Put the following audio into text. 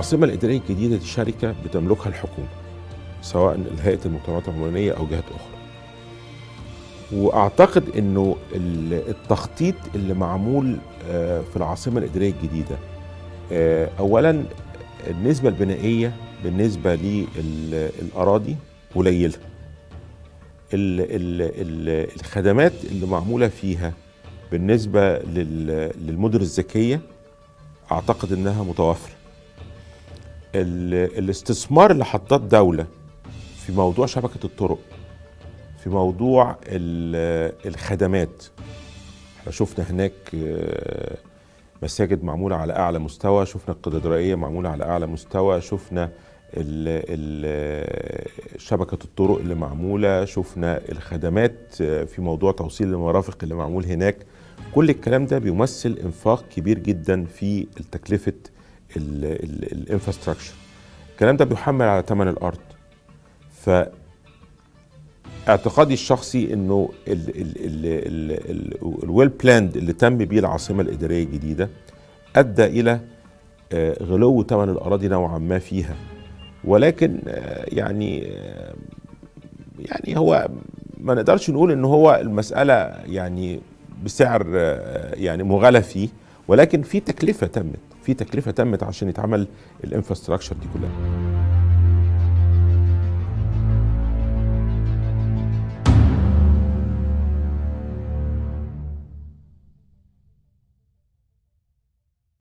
العاصمة الإدارية الجديدة دي شركة بتملكها الحكومة سواء هيئة المؤتمرات العمرانية أو جهات أخرى وأعتقد أنه التخطيط اللي معمول في العاصمة الإدارية الجديدة أولا النسبة البنائية بالنسبة للأراضي قليلة الخدمات اللي معمولة فيها بالنسبة للمدن الذكية أعتقد أنها متوفرة الاستثمار اللي حطاه الدولة في موضوع شبكة الطرق في موضوع الخدمات احنا شفنا هناك مساجد معمولة على أعلى مستوى شفنا الكاتدرائية معمولة على أعلى مستوى شفنا ال ال شبكة الطرق اللي معمولة شفنا الخدمات في موضوع توصيل المرافق اللي معمول هناك كل الكلام ده بيمثل انفاق كبير جدا في تكلفة الانفراستراكشر الكلام ده بيحمل على ثمن الارض ف اعتقادي الشخصي انه الويل بلاند اللي تم بيه العاصمه الاداريه الجديده ادى الى غلو ثمن الاراضي نوعا ما فيها ولكن يعني يعني هو ما نقدرش نقول ان هو المساله يعني بسعر يعني مغالى فيه ولكن في تكلفه تمت في تكلفه تمت عشان يتعمل الانفراستراكشر دي كلها